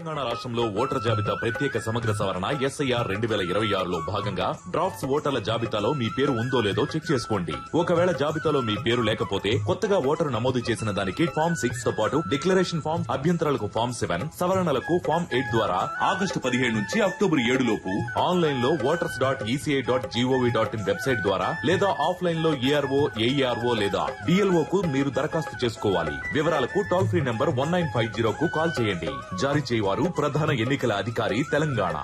తెలంగాణ రాష్ట్రంలో ఓటర్ జాబితా ప్రత్యేక సమగ్ర సవరణ ఎస్ఐఆర్ రెండు వేల ఇరవై ఆరులో భాగంగా డ్రాఫ్ట్స్ ఓటర్ల జాబితాలో మీ పేరు ఉందో లేదో చెక్ చేసుకోండి ఒకవేళ జాబితాలో మీ పేరు లేకపోతే కొత్తగా ఓటరు నమోదు చేసిన దానికి ఫామ్ సిక్స్ తో పాటు డిక్లరేషన్ ఫామ్ అభ్యంతరాలకు ఫామ్ సెవెన్ సవరణలకు ఫామ్ ఎయిట్ ద్వారా ఆగస్టు పదిహేడు నుంచి అక్టోబర్ ఏడు లోపు ఆన్లైన్ లో voters dot ECI dot GOV dot in website ద్వారా లేదా ఆఫ్లైన్ లో ఏఆర్ఓ ఏఈఆర్ఓ లేదా డిఎల్ఓ కు మీరు దరఖాస్తు చేసుకోవాలి వివరాలకు toll free number one nine five zero కు కాల్ చేయండి జారీ చేయవారు ప్రధాన ఎన్నికల అధికారి తెలంగాణ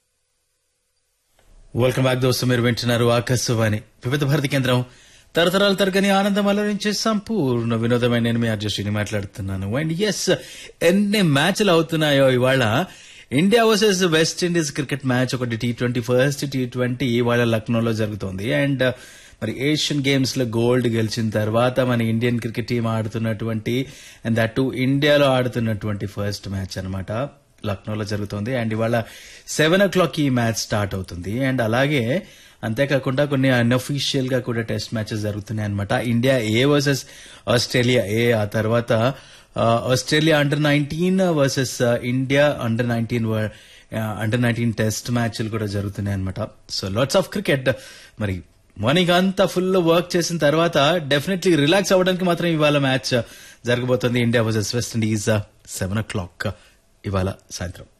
వెల్కమ్ బ్యాక్ దోస్తు మీరు వింటున్నారు ఆకాశవాణి వివిధ భారతి కేంద్రం తరతరాలు తరగని ఆనందం అలరించే సంపూర్ణ వినోదమైన నేను మీ అర్జస్టిని మాట్లాడుతున్నాను అండ్ ఎస్ ఎన్ని మ్యాచ్లు అవుతున్నాయో ఇవాళ India versus West Indies cricket match ఒకటి T twenty first T twenty ఇవాళ లక్నోలో జరుగుతోంది అండ్ మరి ఏషియన్ గేమ్స్ లో గోల్డ్ గెలిచిన తర్వాత మన ఇండియన్ క్రికెట్ టీం ఆడుతున్నటువంటి అండ్ దట్ టు ఇండియాలో ఆడుతున్నటువంటి ఫస్ట్ మ్యాచ్ అన్నమాట లక్నోలో జరుగుతుంది అండ్ ఇవాళ సెవెన్ ఓ క్లాక్ ఈ మ్యాచ్ స్టార్ట్ అవుతుంది అండ్ అలాగే అంతేకాకుండా కొన్ని అన్అఫీషియల్ గా కూడా టెస్ట్ మ్యాచెస్ జరుగుతున్నాయి అనమాట India A versus Australia A ఆ తర్వాత ఆ, Australia under nineteen versus India under nineteen under nineteen test మ్యాచ్లు కూడా జరుగుతున్నాయి అనమాట సో లాట్స్ ఆఫ్ క్రికెట్ మరి మార్నింగ్ అంతా ఫుల్ వర్క్ చేసిన తర్వాత డెఫినెట్లీ రిలాక్స్ అవ్వడానికి మాత్రం ఇవాళ మ్యాచ్ జరగబోతుంది India versus West Indies seven o'clock ఇవాళ సాయంత్రం